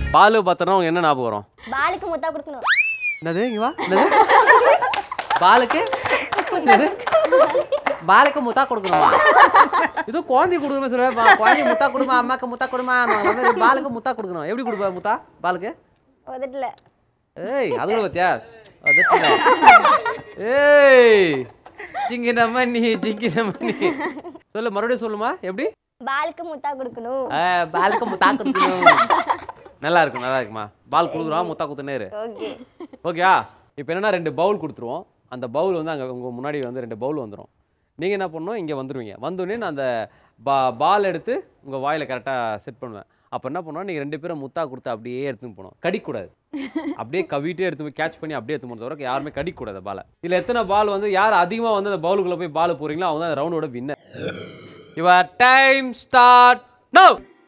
பாலு பார்த்தோன்னா உங்களுக்கு என்ன ஞாபகம் வரும் பாலுக்கு முத்தா கொடுக்கணும் என்னது இங்க வா என்னது பாலுக்கு என்னது பாலுக்கு முத்தா கொடுக்கணுமா இது குழந்தை கொடுக்கணும் சொல்ல குழந்தை முத்தா கொடுமா அம்மாக்கு முத்தா கொடுமா நான் வந்து பாலுக்கு முத்தா கொடுக்கணும் எப்படி கொடுப்ப முத்தா பாலுக்கு உதட்டுல ஏய் அது கூட பத்தியா அதட்டில. ஏய் ஜிங்கின மணி ஜிங்கின மணி சொல்லு மறுபடியும் சொல்லுமா எப்படி பாலுக்கு முத்தா கொடுக்கணும் ஆ, பாலுக்கு முத்தா கொடுக்கணும் நல்லா இருக்கும் நல்லா இருக்குமா பால் கொடுக்குறோம் முத்தா குத்துனே இரு ஓகே ஓகேயா இப்போ என்னன்னா ரெண்டு பவுல் கொடுத்துருவோம் அந்த பவுல் வந்து அங்கே உங்கள் முன்னாடி வந்து ரெண்டு பவுல் வந்துடும் நீங்கள் என்ன பண்ணணும் இங்கே வந்துடுவீங்க வந்தோடனே நான் அந்த பா பால் எடுத்து உங்கள் வாயில் கரெக்டாக செட் பண்ணுவேன் அப்போ என்ன பண்ணுவோம் நீங்கள் ரெண்டு பேரும் முத்தா கொடுத்து அப்படியே எடுத்துன்னு போகணும் கடிக்கூடாது அப்படியே கவிட்டே எடுத்து போய் கேட்ச் பண்ணி அப்படியே எடுத்து போன தவிர யாருமே கடிக்கூடாது பாலை இதில் எத்தனை பால் வந்து யார் அதிகமாக வந்து அந்த பவுலுக்குள்ளே போய் பால் போகிறீங்களோ அவங்க தான் ரவுண்டோட winner your time start now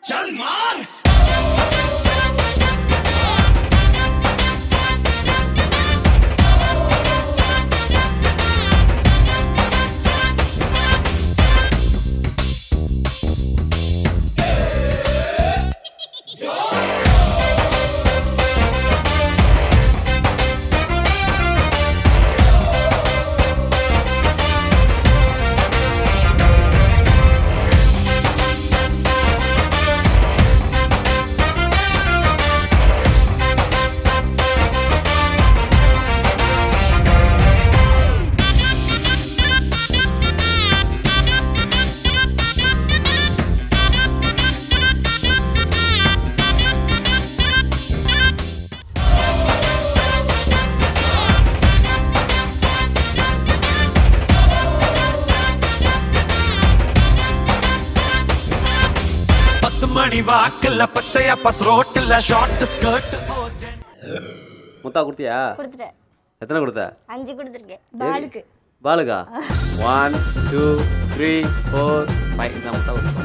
பத்து மணி வாக்குல பச்சையா பஸ் ரோட்டுல ஷார்ட் ஸ்கர்ட் முத்தா கொடுத்தியா கொடுத்துட்டேன் எத்தனை கொடுத்த அஞ்சு கொடுத்துருக்கேன் பாலுக்கு பாலுகா one two three four five நான் மொத்தம்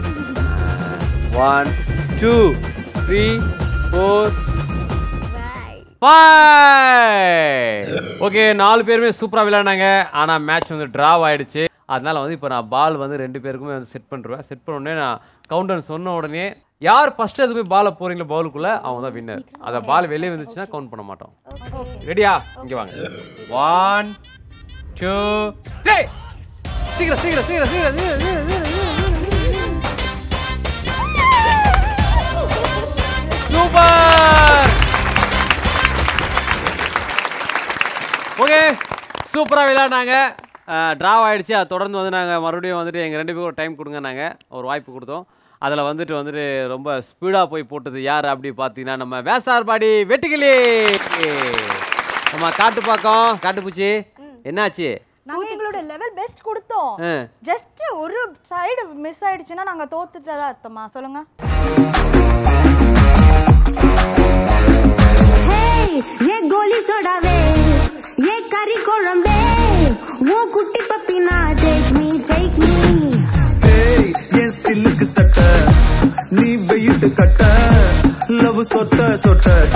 ஒன் டூ த்ரீ ஃபோர் பாய் ஃபைவ் ஓகே நாலு பேருமே சூப்பராக விளையாடினாங்க ஆனால் மேட்ச் வந்து ட்ராவ் ஆயிடுச்சு அதனால வந்து இப்போ நான் பால் வந்து ரெண்டு பேருக்குமே வந்து செட் பண்ணிருவேன் செட் பண்ண உடனே நான் கவுண்டர் சொன்ன உடனே யார் ஃபர்ஸ்ட் எது போய் பாலை போறீங்களோ பவுலுக்குள்ள அவங்க தான் வின்னர் அதை பால் வெளியே வந்துச்சுன்னா கவுண்ட் பண்ண மாட்டோம் ரெடியா இங்க வாங்க ஒன் டூ த்ரீ சீக்கிரம் சீக்கிரம் சீக்கிரம் சீக்கிரம் சீக்கிரம் சீக்கிரம் சூப்பர் ஓகே சூப்பராக விளையாடினாங்க ட்ராவ் ஆயிடுச்சு அதை தொடர்ந்து வந்து நாங்கள் மறுபடியும் வந்துட்டு எங்கள் ரெண்டு பேரும் டைம் கொடுங்க நாங்கள் ஒரு வாய்ப்பு கொடுத்தோம் அதில் வந்துட்டு வந்துட்டு ரொம்ப ஸ்பீடாக போய் போட்டது யார் அப்படி பார்த்தீங்கன்னா நம்ம வேசார்பாடி வெட்டுக்கிளி நம்ம காட்டுப்பாக்கம் காட்டுப்பூச்சி என்னாச்சு நாங்க எங்களோட லெவல் பெஸ்ட் கொடுத்தோம் ஆ. ஜஸ்ட் ஒரு சைடு மிஸ் ஆயிடுச்சுன்னா நாங்க தோத்துட்டதா அர்த்தமா சொல்லுங்க ஹேய் ஏ கோலி சோடாவே ஏ கறி குழம்பே ஓ குட்டி பப்பினா டேக் மீ டேக் மீ ஏய் என் சில்லுக்கு சட்ட நீ வெயிட்டு கட்ட லவ் சொட்ட சொட்ட